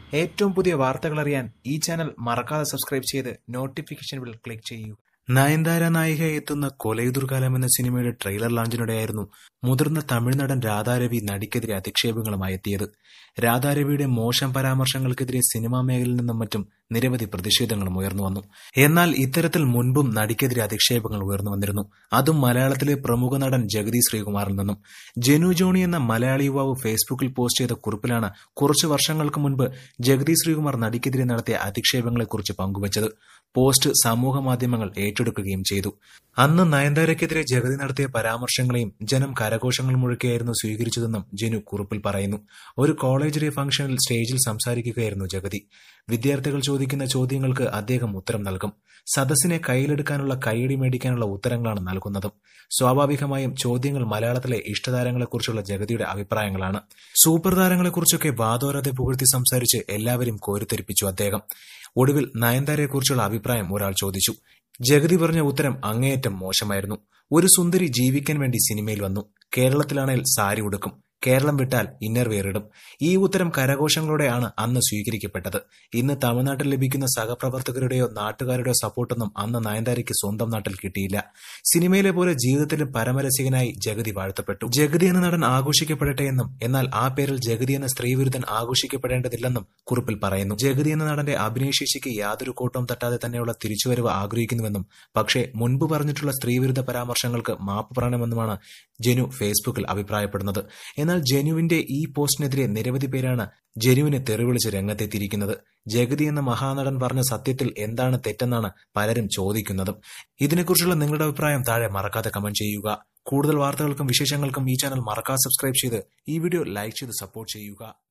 ഏറ്റവും പുതിയ വാർത്തകൾ അറിയാൻ ഈ ചാനൽ മറക്കാതെ സബ്സ്ക്രൈബ് ചെയ്ത് നോട്ടിഫിക്കേഷൻ ബിൽ ക്ലിക്ക് ചെയ്യൂ നയൻതാര നായിക എത്തുന്ന കൊലയുതിർകാലം എന്ന സിനിമയുടെ ട്രെയിലർ ലോഞ്ചിനിടെയായിരുന്നു മുതിർന്ന തമിഴ് നടൻ രാധാരവി നടിക്കെതിരെ അധിക്ഷേപങ്ങളുമായി എത്തിയത് രാധാരവിയുടെ മോശം പരാമർശങ്ങൾക്കെതിരെ സിനിമാ മേഖലയിൽ നിന്നും മറ്റും നിരവധി പ്രതിഷേധങ്ങളും ഉയർന്നു വന്നു എന്നാൽ ഇത്തരത്തിൽ മുൻപും നടിക്കെതിരെ അധിക്ഷേപങ്ങൾ ഉയർന്നു വന്നിരുന്നു അതും മലയാളത്തിലെ പ്രമുഖ നടൻ ജഗതി ശ്രീകുമാറിൽ നിന്നും ജനു ജോണി എന്ന മലയാളി യുവാവ് ഫേസ്ബുക്കിൽ പോസ്റ്റ് ചെയ്ത കുറിപ്പിലാണ് കുറച്ചു വർഷങ്ങൾക്ക് മുൻപ് ജഗതി ശ്രീകുമാർ നടിക്കെതിരെ നടത്തിയ അധിക്ഷേപങ്ങളെക്കുറിച്ച് പങ്കുവച്ചത് പോസ്റ്റ് സമൂഹ മാധ്യമങ്ങൾ ഏറ്റെടുക്കുകയും ചെയ്തു അന്ന് നയൻതാരയ്ക്കെതിരെ ജഗതി നടത്തിയ പരാമർശങ്ങളെയും ജനം കരഘോഷങ്ങൾ മുഴക്കിയായിരുന്നു സ്വീകരിച്ചതെന്നും ജനു കുറിപ്പിൽ പറയുന്നു ഒരു കോളേജ് ഡേ ഫംഗ്ഷനിൽ സ്റ്റേജിൽ സംസാരിക്കുകയായിരുന്നു ജഗതി വിദ്യാർത്ഥികൾ ചോദിക്കുന്ന ചോദ്യങ്ങൾക്ക് അദ്ദേഹം ഉത്തരം നൽകും സദസ്സിനെ കയ്യിലെടുക്കാനുള്ള കൈയടി മേടിക്കാനുള്ള ഉത്തരങ്ങളാണ് നൽകുന്നതും സ്വാഭാവികമായും ചോദ്യങ്ങൾ മലയാളത്തിലെ ഇഷ്ടതാരങ്ങളെക്കുറിച്ചുള്ള ജഗതിയുടെ അഭിപ്രായങ്ങളാണ് സൂപ്പർ താരങ്ങളെക്കുറിച്ചൊക്കെ വാദോരാതെ പുകഴ്ത്തി സംസാരിച്ച് എല്ലാവരും കോരിത്തെരിപ്പിച്ചു അദ്ദേഹം ഒടുവിൽ നയൻതാരയെക്കുറിച്ചുള്ള അഭിപ്രായം ഒരാൾ ചോദിച്ചു ജഗതി പറഞ്ഞ ഉത്തരം അങ്ങേയറ്റം മോശമായിരുന്നു ഒരു സുന്ദരി ജീവിക്കാൻ വേണ്ടി സിനിമയിൽ വന്നു കേരളത്തിലാണെങ്കിൽ സാരി ഉടുക്കും കേരളം വിട്ടാൽ ഇന്നർവെയർ ഇടും ഈ ഉത്തരം കരഘോഷങ്ങളോടെയാണ് അന്ന് സ്വീകരിക്കപ്പെട്ടത് ഇന്ന് തമിഴ്നാട്ടിൽ ലഭിക്കുന്ന സഹപ്രവർത്തകരുടെയോ നാട്ടുകാരുടെയോ സപ്പോർട്ടൊന്നും അന്ന് നയൻതാരയ്ക്ക് സ്വന്തം നാട്ടിൽ കിട്ടിയില്ല സിനിമയിലെ പോലെ ജീവിതത്തിലും പരമരസികനായി ജഗതി വാഴ്ത്തപ്പെട്ടു ജഗതി എന്ന നടൻ ആഘോഷിക്കപ്പെടട്ടെ എന്നും എന്നാൽ ആ പേരിൽ ജഗതി എന്ന സ്ത്രീവിരുദ്ധൻ ആഘോഷിക്കപ്പെടേണ്ടതില്ലെന്നും കുറിപ്പിൽ പറയുന്നു ജഗതി എന്ന നടന്റെ അഭിനയശേഷിക്ക് യാതൊരു കോട്ടവും തട്ടാതെ തന്നെയുള്ള തിരിച്ചുവരവ് ആഗ്രഹിക്കുന്നുവെന്നും പക്ഷേ മുൻപ് പറഞ്ഞിട്ടുള്ള സ്ത്രീവിരുദ്ധ പരാമർശങ്ങൾക്ക് മാപ്പ് പറയണമെന്നുമാണ് ജനു ഫേസ്ബുക്കിൽ അഭിപ്രായപ്പെടുന്നത് എന്നാൽ ജനുവിന്റെ ഈ പോസ്റ്റിനെതിരെ നിരവധി പേരാണ് ജനുവിനെ തെറിവിളിച്ച് രംഗത്തെത്തിയിരിക്കുന്നത് ജഗതി എന്ന മഹാനടൻ പറഞ്ഞ സത്യത്തിൽ എന്താണ് തെറ്റെന്നാണ് പലരും ചോദിക്കുന്നതും ഇതിനെക്കുറിച്ചുള്ള നിങ്ങളുടെ അഭിപ്രായം താഴെ മറക്കാതെ കമന്റ് ചെയ്യുക കൂടുതൽ വാർത്തകൾക്കും വിശേഷങ്ങൾക്കും ഈ ചാനൽ മറക്കാതെ സബ്സ്ക്രൈബ് ചെയ്ത് ഈ വീഡിയോ ലൈക്ക് ചെയ്ത് സപ്പോർട്ട് ചെയ്യുക